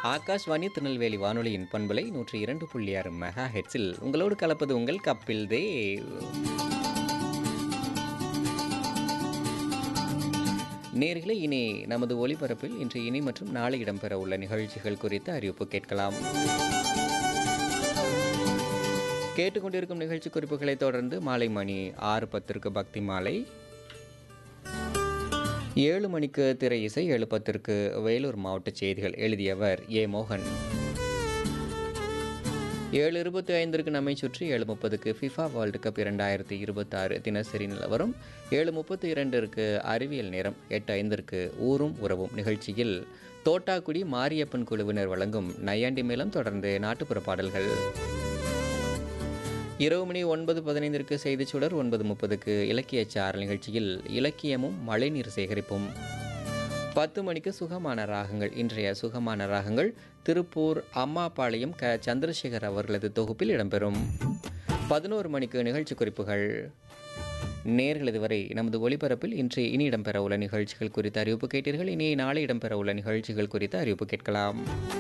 ஆகாஷ்வாணி திருநெல்வேலி வானொலியின் பண்பலை நூற்றி இரண்டு புள்ளி ஆறு மெகா ஹெட்ஸில் உங்களோடு கலப்பது உங்கள் கப்பில் தேவ் நேர்களே இனி நமது ஒளிபரப்பில் இன்று இனி மற்றும் நாளை இடம்பெற உள்ள நிகழ்ச்சிகள் குறித்த அறிவிப்பு கேட்கலாம் கேட்டுக்கொண்டிருக்கும் நிகழ்ச்சி குறிப்புகளை தொடர்ந்து மாலை மணி ஆறு பத்திற்கு பக்தி மாலை ஏழு மணிக்கு திரை இசை ஏழு பத்திற்கு வேலூர் மாவட்ட செய்திகள் எழுதியவர் ஏ மோகன் ஏழு இருபத்தி ஐந்திற்கு நம்மை சுற்றி ஏழு முப்பதுக்கு ஃபிஃபா வேர்ல்டு கப் இரண்டாயிரத்தி இருபத்தாறு தினசரி நிலவரம் ஏழு முப்பத்தி இரண்டிற்கு அறிவியல் நேரம் எட்டு ஐந்திற்கு ஊரும் உறவும் நிகழ்ச்சியில் தோட்டாக்குடி மாரியப்பன் குழுவினர் வழங்கும் நையாண்டி மேளம் தொடர்ந்து நாட்டுப்புற பாடல்கள் இரவு மணி ஒன்பது பதினைந்திற்கு செய்திச் சுடர் ஒன்பது முப்பதுக்கு இலக்கிய சாரல் நிகழ்ச்சியில் இலக்கியமும் மழைநீர் சேகரிப்பும் பத்து மணிக்கு சுகமான ராகங்கள் இன்றைய சுகமான ராகங்கள் திருப்பூர் அம்மாபாளையம் க சந்திரசேகர் அவர்களது தொகுப்பில் இடம்பெறும் பதினோரு மணிக்கு நிகழ்ச்சி குறிப்புகள் நேர்கள் இதுவரை நமது ஒளிபரப்பில் இன்று இனி இடம்பெற உள்ள நிகழ்ச்சிகள் குறித்த அறிவிப்பு கேட்டீர்கள் இனி நாளை இடம்பெற உள்ள நிகழ்ச்சிகள் குறித்த அறிவிப்பு கேட்கலாம்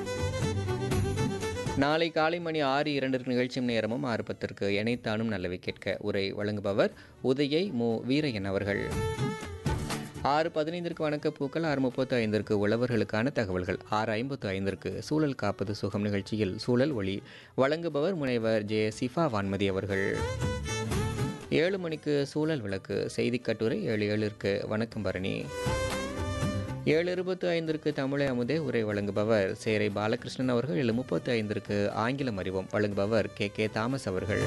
நாளை காலை மணி ஆறு இரண்டிற்கு நிகழ்ச்சியும் நேரமும் ஆறு பத்திற்கு இணைத்தானும் நல்லவை கேட்க உரை வழங்குபவர் உதயை மு வீரையன் அவர்கள் ஆறு பதினைந்திற்கு வணக்க பூக்கள் ஆறு முப்பத்து ஐந்திற்கு உழவர்களுக்கான தகவல்கள் ஆறு ஐம்பத்து ஐந்திற்கு சூழல் காப்பது சுகம் நிகழ்ச்சியில் சூழல் ஒளி வழங்குபவர் முனைவர் ஜே சிஃபா வான்மதி அவர்கள் ஏழு மணிக்கு சூழல் விளக்கு செய்தி கட்டுரை ஏழு ஏழிற்கு வணக்கம் பரணி ஏழு இருபத்து ஐந்திற்கு தமிழை அமுதே உரை வழங்குபவர் சேரை பாலகிருஷ்ணன் அவர்கள் ஏழு முப்பத்து ஐந்திற்கு ஆங்கிலம் அறிவோம் வழங்குபவர் கே கே தாமஸ் அவர்கள்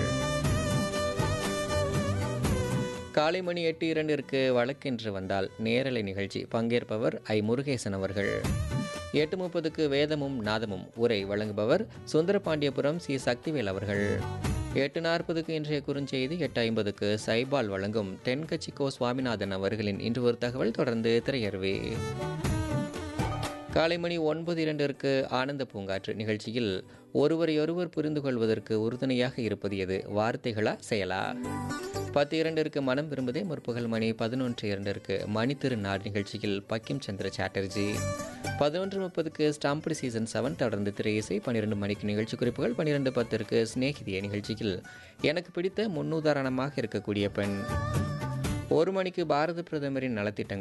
காலை மணி எட்டு இரண்டிற்கு வழக்கென்று வந்தால் நேரலை நிகழ்ச்சி பங்கேற்பவர் ஐ முருகேசன் அவர்கள் எட்டு முப்பதுக்கு வேதமும் நாதமும் உரை வழங்குபவர் சுந்தரபாண்டியபுரம் சி சக்திவேல் அவர்கள் எட்டு நாற்பதுக்கு இன்றைய குறுஞ்செய்தி எட்டு ஐம்பதுக்கு சைபால் வழங்கும் தென்கட்சி கோ சுவாமிநாதன் அவர்களின் இன்று ஒரு தகவல் தொடர்ந்து திரையர்வே காலை மணி ஒன்பது இரண்டிற்கு ஆனந்த பூங்காற்று நிகழ்ச்சியில் ஒருவரையொருவர் புரிந்து கொள்வதற்கு உறுதுணையாக இருப்பது எது வார்த்தைகளா செயலா பத்து இரண்டிற்கு மனம் விரும்புதே முற்பகல் மணி பதினொன்று இரண்டிற்கு மணி திருநாள் நிகழ்ச்சியில் பக்கிம் சந்திர சாட்டர்ஜி பதினொன்று முப்பதுக்கு ஸ்டாம்படி சீசன் செவன் தொடர்ந்து திரை இசை பன்னிரெண்டு மணிக்கு நிகழ்ச்சி குறிப்புகள் பன்னிரெண்டு பத்திற்கு சிநேகிதிய நிகழ்ச்சியில் எனக்கு பிடித்த முன்னுதாரணமாக இருக்கக்கூடிய பெண் ஒரு மணிக்கு பாரத பிரதமரின் நலத்திட்டங்கள்